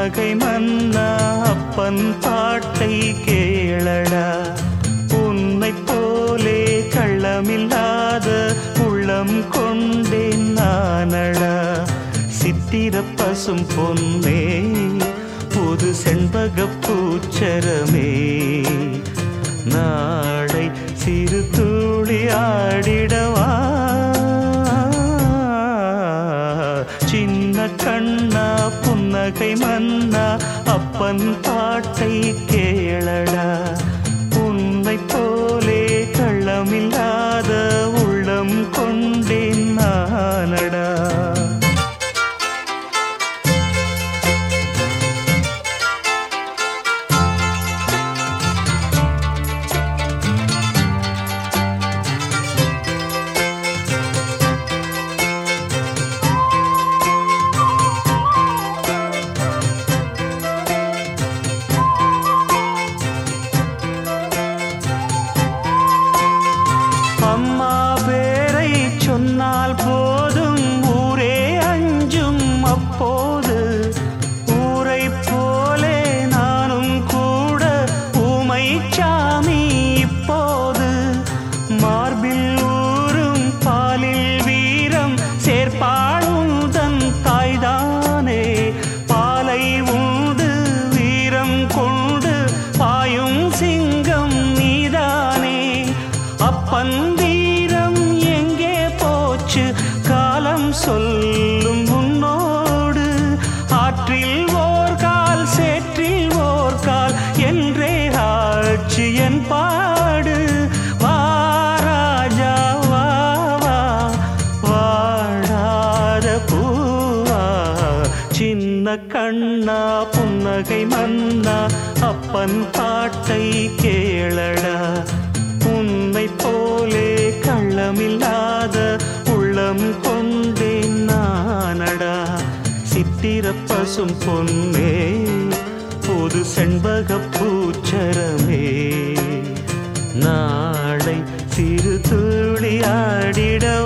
புன்னகை மன்னா அப்பன் பாட்டை கேளடா உன்னை போலே கள்ளமில்லாத உள்ளம் கொண்டேன் நானடா சித்திர பசும் பொன்னே புது செண்பக பூச்சரமே நாளை சிறு துளி ஆடிடவா சின்ன கண்ணா புன்னகை மன்னா அப்பன் பாட்டை கேளடா உன்னை போலே கள்ளமில்லாத உள்ளம் கொண்டேன் நானடா அம்மா பேரை சொன்னால் போதும் ஊரே அஞ்சும் அப்போது ஊரை போலே நானும் கூட ஊமை சாமி இப்போது மார்பில் ஊரும் பாலில் வீரம் சேர்ப்பாளும் தன் தாய்தானே பாலை உண்டு வீரம் கொண்டு பாயும் சிங்கம் நீதானே அப்பன் வீரம் எங்கே போச்சு காலம் சொல்லும் உன்னோடு ஆற்றில் ஓர் கால் சேற்றில் ஓர் கால் என்றே ஆட்சி என் பாடு வா ராஜா வா வா வாடாத பூவா சின்ன கண்ணா புன்னகை மன்னா அப்பன் பாட்டை கேளடா உன்னை போலே கள்ளமில்லாத உள்ளம் கொண்டேன் நானடா சித்திர பசும் பொன்னே புது செண்பக பூச்சரமே நாளை சிறு துளி ஆடிடவா